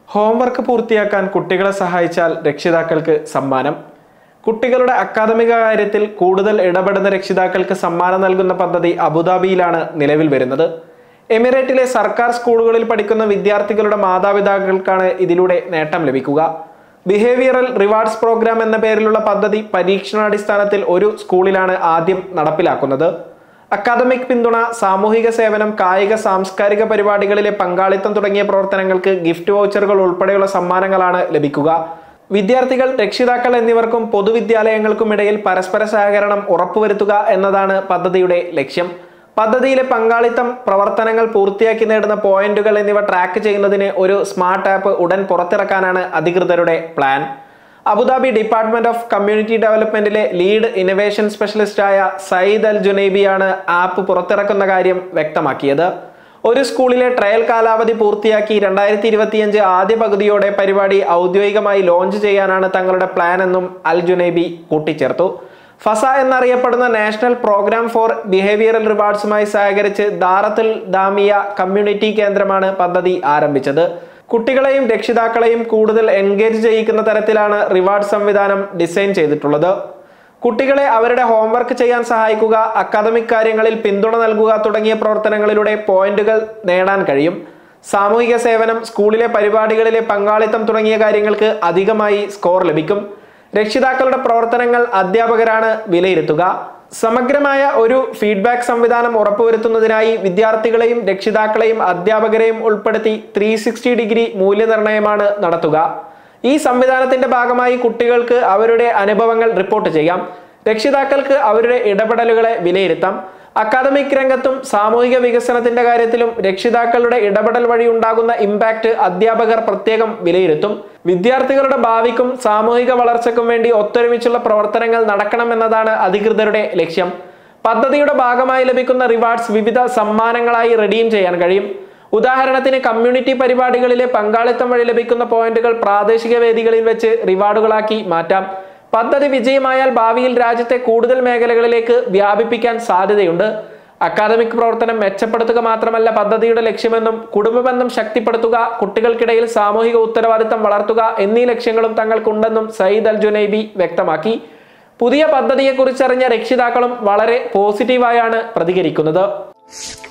homework പൂർത്തിയാക്കാൻ കുട്ടികളെ സഹായിച്ചാൽ രക്ഷിതാക്കൾക്ക് സമ്മാനം കുട്ടികളുടെ അക്കാദമിക കാര്യത്തിൽ കൂടുതൽ ഇടപെടുന്ന രക്ഷിതാക്കൾക്ക് സമ്മാനം നൽകുന്ന പദ്ധതി അബുദാബിയിലാണ് നിലവിൽ വരുന്നത് എമിറേറ്റിലെ സർക്കാർ സ്കൂളുകളിൽ പഠിക്കുന്ന വിദ്യാർത്ഥികളുടെ മാതാപിതാക്കൾക്കാണ് ഇതിലൂടെ നേട്ടം ലഭിക്കുക ബിഹേവിയറൽ റിവാർഡ്സ് പ്രോഗ്രാം എന്ന പേരിലുള്ള പദ്ധതി പരീക്ഷണാടിസ്ഥാനത്തിൽ ഒരു സ്കൂളിലാണ് ആദ്യം നടപ്പിലാക്കുന്നത് അക്കാദമിക് പിന്തുണ സാമൂഹിക സേവനം കായിക സാംസ്കാരിക പരിപാടികളിലെ പങ്കാളിത്തം തുടങ്ങിയ പ്രവർത്തനങ്ങൾക്ക് ഗിഫ്റ്റ് വൗച്ചറുകൾ ഉൾപ്പെടെയുള്ള സമ്മാനങ്ങളാണ് ലഭിക്കുക വിദ്യാർത്ഥികൾ രക്ഷിതാക്കൾ എന്നിവർക്കും പൊതുവിദ്യാലയങ്ങൾക്കും ഇടയിൽ പരസ്പര സഹകരണം ഉറപ്പുവരുത്തുക എന്നതാണ് പദ്ധതിയുടെ ലക്ഷ്യം പദ്ധതിയിലെ പങ്കാളിത്തം പ്രവർത്തനങ്ങൾ പൂർത്തിയാക്കി നേടുന്ന പോയിന്റുകൾ എന്നിവ ട്രാക്ക് ചെയ്യുന്നതിന് ഒരു സ്മാർട്ട് ആപ്പ് ഉടൻ പുറത്തിറക്കാനാണ് അധികൃതരുടെ plan Abu Dhabi department of community ഡെവലപ്മെന്റിലെ ലീഡ് ഇന്നവേഷൻ സ്പെഷ്യലിസ്റ്റായ സയ്യിദ് അൽ ജുനൈബിയാണ് ആപ്പ് പുറത്തിറക്കുന്ന കാര്യം വ്യക്തമാക്കിയത് ഒരു സ്കൂളിലെ ട്രയൽ കാലാവധി പൂർത്തിയാക്കി രണ്ടായിരത്തി ഇരുപത്തിയഞ്ച് ആദ്യ പകുതിയോടെ പരിപാടി ഔദ്യോഗികമായി ലോഞ്ച് ചെയ്യാനാണ് തങ്ങളുടെ പ്ലാൻ എന്നും അൽ ജുനൈബി കൂട്ടിച്ചേർത്തു ഫസ എന്നറിയപ്പെടുന്ന നാഷണൽ പ്രോഗ്രാം ഫോർ ബിഹേവിയറൽ റിവാർഡ്സുമായി സഹകരിച്ച് ദാറത്തുൽ ദാമിയ കമ്മ്യൂണിറ്റി കേന്ദ്രമാണ് പദ്ധതി ആരംഭിച്ചത് കുട്ടികളെയും രക്ഷിതാക്കളെയും കൂടുതൽ എൻഗേജ് ചെയ്യിക്കുന്ന തരത്തിലാണ് റിവാർഡ് സംവിധാനം ഡിസൈൻ ചെയ്തിട്ടുള്ളത് കുട്ടികളെ അവരുടെ ഹോംവർക്ക് ചെയ്യാൻ സഹായിക്കുക അക്കാദമിക് കാര്യങ്ങളിൽ പിന്തുണ നൽകുക തുടങ്ങിയ പ്രവർത്തനങ്ങളിലൂടെ പോയിന്റുകൾ നേടാൻ കഴിയും സാമൂഹിക സേവനം സ്കൂളിലെ പരിപാടികളിലെ പങ്കാളിത്തം തുടങ്ങിയ കാര്യങ്ങൾക്ക് അധികമായി സ്കോർ ലഭിക്കും രക്ഷിതാക്കളുടെ പ്രവർത്തനങ്ങൾ അധ്യാപകരാണ് വിലയിരുത്തുക സമഗ്രമായ ഒരു ഫീഡ്ബാക്ക് സംവിധാനം ഉറപ്പുവരുത്തുന്നതിനായി വിദ്യാർത്ഥികളെയും രക്ഷിതാക്കളെയും അധ്യാപകരെയും ഉൾപ്പെടുത്തി ത്രീ സിക്സ്റ്റി ഡിഗ്രി മൂല്യനിർണ്ണയമാണ് നടത്തുക ഈ സംവിധാനത്തിന്റെ ഭാഗമായി കുട്ടികൾക്ക് അവരുടെ അനുഭവങ്ങൾ റിപ്പോർട്ട് ചെയ്യാം രക്ഷിതാക്കൾക്ക് അവരുടെ ഇടപെടലുകളെ വിലയിരുത്താം അക്കാദമിക് രംഗത്തും സാമൂഹിക വികസനത്തിന്റെ കാര്യത്തിലും രക്ഷിതാക്കളുടെ ഇടപെടൽ വഴി ഉണ്ടാകുന്ന ഇമ്പാക്ട് അധ്യാപകർ പ്രത്യേകം വിലയിരുത്തും വിദ്യാർത്ഥികളുടെ ഭാവിക്കും സാമൂഹിക വളർച്ചയ്ക്കും വേണ്ടി ഒത്തൊരുമിച്ചുള്ള പ്രവർത്തനങ്ങൾ നടക്കണമെന്നതാണ് അധികൃതരുടെ ലക്ഷ്യം പദ്ധതിയുടെ ഭാഗമായി ലഭിക്കുന്ന റിവാർഡ്സ് വിവിധ സമ്മാനങ്ങളായി റെഡീം ചെയ്യാൻ കഴിയും ഉദാഹരണത്തിന് കമ്മ്യൂണിറ്റി പരിപാടികളിലെ പങ്കാളിത്തം വഴി ലഭിക്കുന്ന പോയിന്റുകൾ പ്രാദേശിക വേദികളിൽ വെച്ച് റിവാർഡുകളാക്കി മാറ്റാം പദ്ധതി വിജയമായാൽ ഭാവിയിൽ രാജ്യത്തെ കൂടുതൽ മേഖലകളിലേക്ക് വ്യാപിപ്പിക്കാൻ സാധ്യതയുണ്ട് അക്കാദമിക് പ്രവർത്തനം മെച്ചപ്പെടുത്തുക മാത്രമല്ല പദ്ധതിയുടെ ലക്ഷ്യമെന്നും കുടുംബബന്ധം ശക്തിപ്പെടുത്തുക കുട്ടികൾക്കിടയിൽ സാമൂഹിക ഉത്തരവാദിത്തം വളർത്തുക എന്നീ ലക്ഷ്യങ്ങളും തങ്ങൾക്കുണ്ടെന്നും സയ്യിദ് അൽ ജുനൈബി വ്യക്തമാക്കി പുതിയ പദ്ധതിയെക്കുറിച്ചറിഞ്ഞ രക്ഷിതാക്കളും വളരെ പോസിറ്റീവായാണ് പ്രതികരിക്കുന്നത്